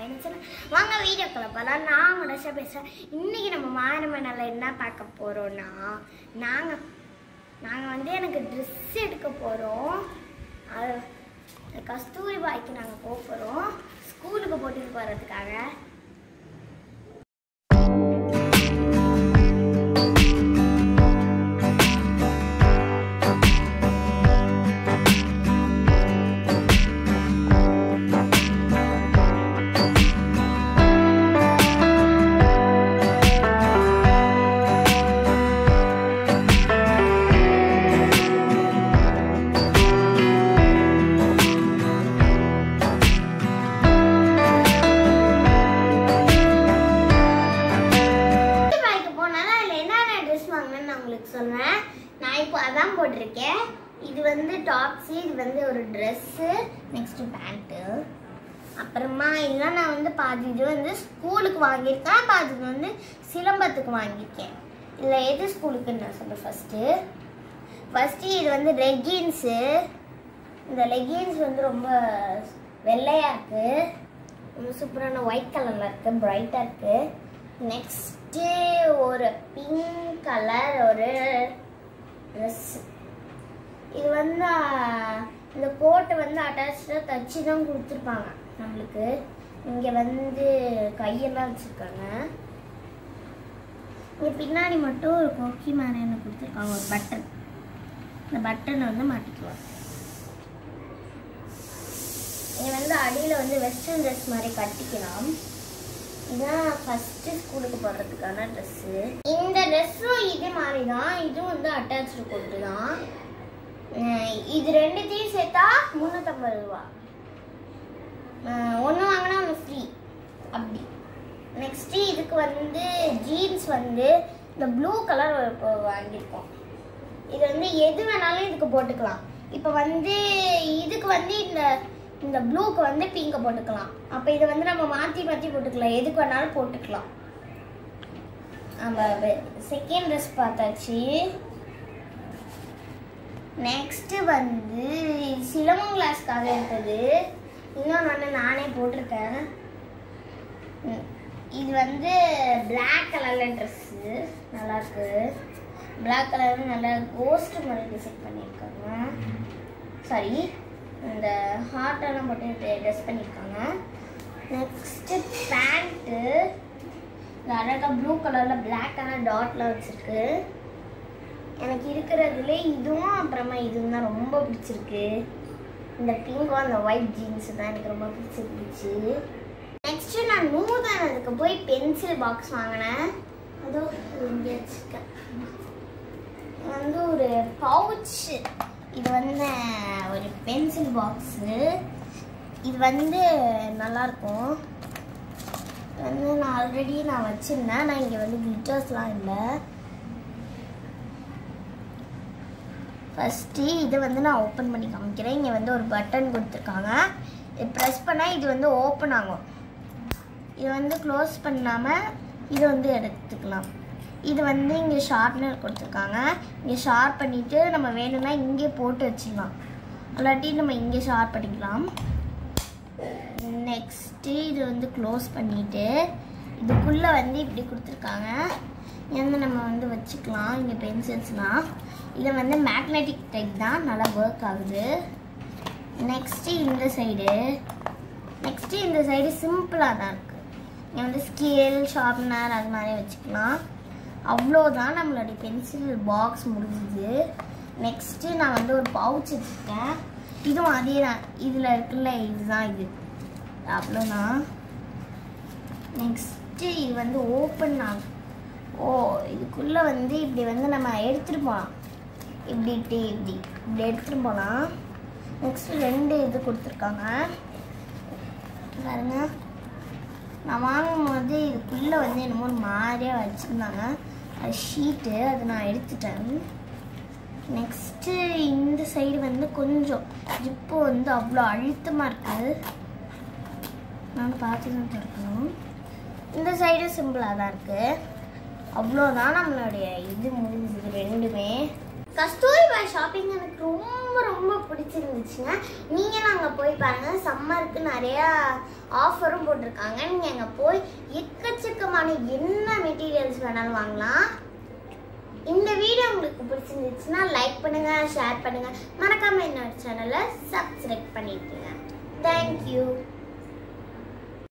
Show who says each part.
Speaker 1: பயணிச்சு வாங்க வீடியோக்குள்ள போகலாம் நான் உங்களோட ஷோ பேசுகிறேன் இன்றைக்கி நம்ம மாரமணில் என்ன பார்க்க போகிறோன்னா நாங்கள் நாங்கள் வந்து எனக்கு ட்ரெஸ் எடுக்க போகிறோம் அது கஸ்தூரி பாய்க்கு நாங்கள் போக போகிறோம் ஸ்கூலுக்கு போட்டுட்டு போகிறதுக்காக பாய்க்கு போனாலும் அதில் என்னென்ன ட்ரெஸ் வாங்கினேன்னு நான் உங்களுக்கு சொல்கிறேன் நான் இப்போ அதான் போட்டிருக்கேன் இது வந்து டாப்ஸு இது வந்து ஒரு ட்ரெஸ்ஸு நெக்ஸ்ட்டு பேண்ட்டு அப்புறமா இதெல்லாம் நான் வந்து பாதி இது வந்து ஸ்கூலுக்கு வாங்கியிருக்கேன் பாதி இது வந்து சிலம்பத்துக்கு வாங்கியிருக்கேன் இதில் எது ஸ்கூலுக்குன்னு நான் சொல்கிறேன் ஃபஸ்ட்டு ஃபஸ்ட்டு இது வந்து லெகின்ஸு இந்த லெகின்ஸ் வந்து ரொம்ப வெள்ளையாக இருக்குது ரொம்ப சூப்பரான ஒயிட் கலரில் இருக்குது பிரைட்டாக இருக்குது நெக்ஸ்ட்டு ஒரு பிங்க் கலர் ஒரு ட்ரெஸ் இது வந்து ஆஹ், இந்த கோட்டை வந்து அட்டாச்சாக தச்சு தான் கொடுத்துருப்பாங்க நம்மளுக்கு இங்கே வந்து கையெல்லாம் வச்சுருக்காங்க இங்கே பின்னாடி மட்டும் ஒரு கொக்கி மாதிரி என்ன கொடுத்துருக்காங்க ஒரு பட்டன் இந்த பட்டனை வந்து மாட்டிக்குவாங்க இது வந்து அடியில் வந்து வெஸ்டர்ன் ட்ரெஸ் மாதிரி கட்டிக்கலாம் இதுதான் ஃபஸ்ட்டு ஸ்கூலுக்கு போடுறதுக்கான ட்ரெஸ்ஸு இந்த ட்ரெஸ்ஸும் இதே மாதிரி தான் இதுவும் வந்து அட்டாச்சு கொண்டு தான் அஹ் இது ரெண்டுத்தையும் சேர்த்தா முந்நூற்றம்பது ரூபா ஒன்று வாங்கினா ஒன்று ஃப்ரீ அப்படி நெக்ஸ்ட்டு இதுக்கு வந்து ஜீன்ஸ் வந்து இந்த ப்ளூ கலர் வாங்கியிருக்கோம் இது வந்து எது வேணாலும் இதுக்கு போட்டுக்கலாம் இப்போ வந்து இதுக்கு வந்து இந்த இந்த ப்ளூக்கு வந்து பிங்கை போட்டுக்கலாம் அப்போ இதை வந்து நம்ம மாற்றி மாற்றி போட்டுக்கலாம் எதுக்கு வேணாலும் போட்டுக்கலாம் நம்ம செகண்ட் ட்ரெஸ் பார்த்தாச்சு நெக்ஸ்ட்டு வந்து சிலம்பம் கிளாஸ்க்காக இருக்குது இன்னொன்று ஒன்று நானே போட்டிருக்கேன் ம், இது வந்து Black கலரில் ட்ரெஸ்ஸு நல்லாயிருக்கு Black கலர் நல்லா கோஸ்ட் மாதிரி டிசைன் பண்ணியிருக்காங்க சாரி இந்த ஹார்ட்டெல்லாம் போட்டு ட்ரெஸ் பண்ணியிருக்காங்க நெக்ஸ்ட்டு பேண்ட்டு இந்த அழகாக ப்ளூ கலரில் Black கலர் டாட்லாம் வச்சுருக்கு எனக்கு இருக்கிறதுல இதுவும் அப்புறமா இதுவும் தான் ரொம்ப பிடிச்சிருக்கு இந்த பிங்கும் அந்த ஒயிட் ஜீன்ஸ் தான் எனக்கு ரொம்ப பிடிச்சிருந்துச்சு நெக்ஸ்ட் நான் நூதனத்துக்கு போய் பென்சில் பாக்ஸ் வாங்கினேன் அதோ இங்கே வச்சுருக்கேன் இது வந்து ஒரு பவுச் இது வந்து ஒரு பென்சில் பாக்ஸு இது வந்து நல்லாயிருக்கும் இது வந்து நான் ஆல்ரெடி நான் வச்சுருந்தேன் நான் இங்கே வந்து கிளிட்டர்ஸ்லாம் இல்லை ஃபஸ்ட்டு இதை வந்து நான் ஓப்பன் பண்ணி காமிக்கிறேன் இங்கே வந்து ஒரு பட்டன் கொடுத்துருக்காங்க இது ப்ரெஸ் பண்ணால் இது வந்து ஓப்பன் ஆகும் இது வந்து க்ளோஸ் பண்ணாமல் இது வந்து எடுத்துக்கலாம் இது வந்து இங்கே ஷார்ப்னர் கொடுத்துருக்காங்க இங்கே ஷார்ப் பண்ணிவிட்டு நம்ம வேணும்னா இங்கே போட்டு வச்சிடலாம் இல்லாட்டி நம்ம இங்கே ஷார்ப் பண்ணிக்கலாம் நெக்ஸ்ட்டு இது வந்து க்ளோஸ் பண்ணிவிட்டு இதுக்குள்ளே வந்து இப்படி கொடுத்துருக்காங்க இது வந்து நம்ம வந்து வச்சுக்கலாம் இங்கே பென்சில்ஸ்லாம் இது வந்து மேக்னெட்டிக் டைப் தான் நல்லா ஒர்க் ஆகுது நெக்ஸ்ட்டு இந்த சைடு நெக்ஸ்ட்டு இந்த சைடு சிம்பிளாக தான் இருக்குது இங்கே வந்து ஸ்கேல் ஷார்ப்னர் அது மாதிரி வச்சுக்கலாம் அவ்வளோதான் நம்மளுடைய பென்சில் பாக்ஸ் முடிஞ்சுது நெக்ஸ்ட்டு நான் வந்து ஒரு பவுச் வச்சுருக்கேன் இதுவும் அதே தான் இதில் இருக்குல்ல இதுதான் இது அவ்வளோதான் நெக்ஸ்ட்டு இது வந்து ஓப்பன் ஆகும் ஓ இதுக்குள்ளே வந்து இப்படி வந்து நம்ம எடுத்துகிட்டு போகலாம் இப்படி இப்படி இப்படி இப்படி எடுத்துகிட்டு போகலாம் நெக்ஸ்ட்டு ரெண்டு இது கொடுத்துருக்காங்க பாருங்க நான் வாங்கும்போது இதுக்குள்ளே வந்து என்னமோ ஒரு மாதிரியாக வச்சுருந்தாங்க அது ஷீட்டு அது நான் எடுத்துட்டேன் நெக்ஸ்ட்டு இந்த சைடு வந்து கொஞ்சம் ஜிப்பு வந்து அவ்வளோ அழுத்தமாக இருக்குது நான் பார்த்து தான் திறக்கணும் இந்த சைடு சிம்பிளாக தான் இருக்குது அவ்வளோதான் நம்மளுடைய இது முடிஞ்சது ரெண்டுமே கஸ்தூரி பாய் ஷாப்பிங் எனக்கு ரொம்ப ரொம்ப பிடிச்சிருந்துச்சுங்க நீங்களும் அங்கே போய் பாருங்கள் சம்மருக்கு நிறையா ஆஃபரும் போட்டிருக்காங்க நீங்கள் அங்கே போய் எக்கச்சக்கமான என்ன மெட்டீரியல்ஸ் வேணாலும் வாங்கலாம் இந்த வீடியோ உங்களுக்கு பிடிச்சிருந்துச்சுன்னா லைக் பண்ணுங்க ஷேர் பண்ணுங்க மறக்காம என்னோட சேனலை சப்ஸ்கிரைப் பண்ணிக்கோங்க தேங்க்யூ